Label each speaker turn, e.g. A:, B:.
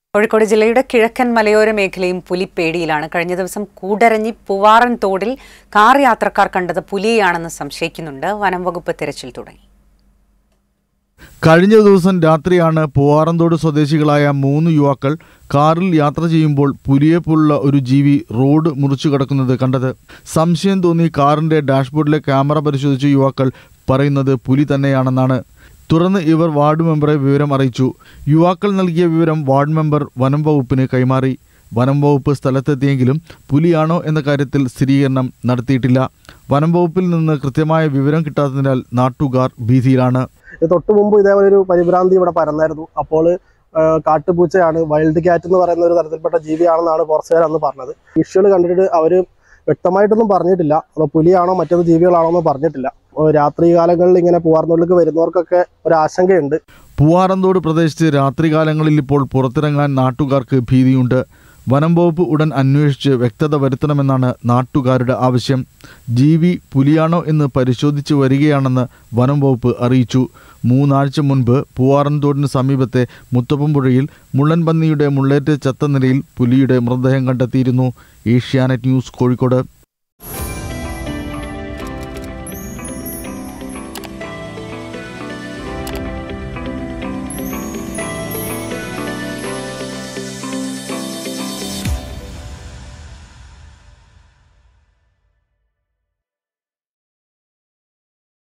A: കോഴിക്കോട് ജില്ലയുടെ കിഴക്കൻ മലയോര മേഖലയും പുലിപ്പേടിയിലാണ് കഴിഞ്ഞ ദിവസം കൂടരഞ്ഞി പൂവാറൻ തോടിൽ കാർ യാത്രക്കാർ കണ്ടത് പുലിയെയാണെന്ന് സംശയിക്കുന്നുണ്ട് വനം വകുപ്പ് തിരച്ചിൽ തുടങ്ങി
B: കഴിഞ്ഞ ദിവസം രാത്രിയാണ് പൂവാറന്തോട് സ്വദേശികളായ മൂന്ന് യുവാക്കൾ കാറിൽ യാത്ര ചെയ്യുമ്പോൾ പുലിയെപ്പോലുള്ള ഒരു ജീവി റോഡ് മുറിച്ചു കടക്കുന്നത് കണ്ടത് സംശയം തോന്നി കാറിന്റെ ഡാഷ്ബോർഡിലെ ക്യാമറ പരിശോധിച്ച യുവാക്കൾ പറയുന്നത് പുലി തന്നെയാണെന്നാണ് തുടർന്ന് ഇവർ വാർഡ് മെമ്പറെ വിവരം അറിയിച്ചു യുവാക്കൾ നൽകിയ വിവരം വാർഡ് മെമ്പർ വനം വകുപ്പിന് കൈമാറി വനം വകുപ്പ് സ്ഥലത്തെത്തിയെങ്കിലും പുലിയാണോ എന്ന കാര്യത്തിൽ സ്ഥിരീകരണം നടത്തിയിട്ടില്ല വനം വകുപ്പിൽ നിന്ന് കൃത്യമായ വിവരം കിട്ടാത്തതിനാൽ നാട്ടുകാർ ഭീതിയിലാണ്
C: ഇത് തൊട്ട് മുമ്പ് ഇതേപോലെ ഒരു പരിഭ്രാന്തി ഇവിടെ പരന്നായിരുന്നു അപ്പോൾ ആ, കാട്ടുപൂച്ചയാണ് വൈൽഡ് ക്യാറ്റ് എന്ന് പറയുന്ന ഒരു തരത്തിൽപ്പെട്ട ജീവിയാണെന്നാണ് ഫോറസ്റ്റുകാർ അന്ന് പറഞ്ഞത് വിഷ്വൽ കണ്ടിട്ട് അവർ വ്യക്തമായിട്ടൊന്നും പറഞ്ഞിട്ടില്ല അപ്പോൾ പുലിയാണോ മറ്റേത് ജീവികളാണോ എന്ന് പറഞ്ഞിട്ടില്ല അപ്പോൾ രാത്രി കാലങ്ങളിൽ ഇങ്ങനെ പൂവാർന്നുള്ളിലേക്ക് വരുന്നവർക്കൊക്കെ ഒരു ആശങ്കയുണ്ട്
B: പൂവാറന്തോട് പ്രദേശത്ത് രാത്രികാലങ്ങളിൽ ഇപ്പോൾ പുറത്തിറങ്ങാൻ നാട്ടുകാർക്ക് ഭീതിയുണ്ട് വനം വകുപ്പ് ഉടൻ അന്വേഷിച്ച് വ്യക്തത വരുത്തണമെന്നാണ് നാട്ടുകാരുടെ ആവശ്യം ജീവി പുലിയാണോ എന്ന് പരിശോധിച്ച് വരികയാണെന്ന് വനം വകുപ്പ് അറിയിച്ചു മൂന്നാഴ്ച മുൻപ് പൂവാറന്തോടിന് സമീപത്തെ മുത്തപ്പമ്പുഴയിൽ മുള്ളൻ പന്നിയുടെ മുള്ളേറ്റ് ചത്ത നിലയിൽ പുലിയുടെ മൃതദേഹം കണ്ടെത്തിയിരുന്നു ഏഷ്യാനെറ്റ് ന്യൂസ് കോഴിക്കോട്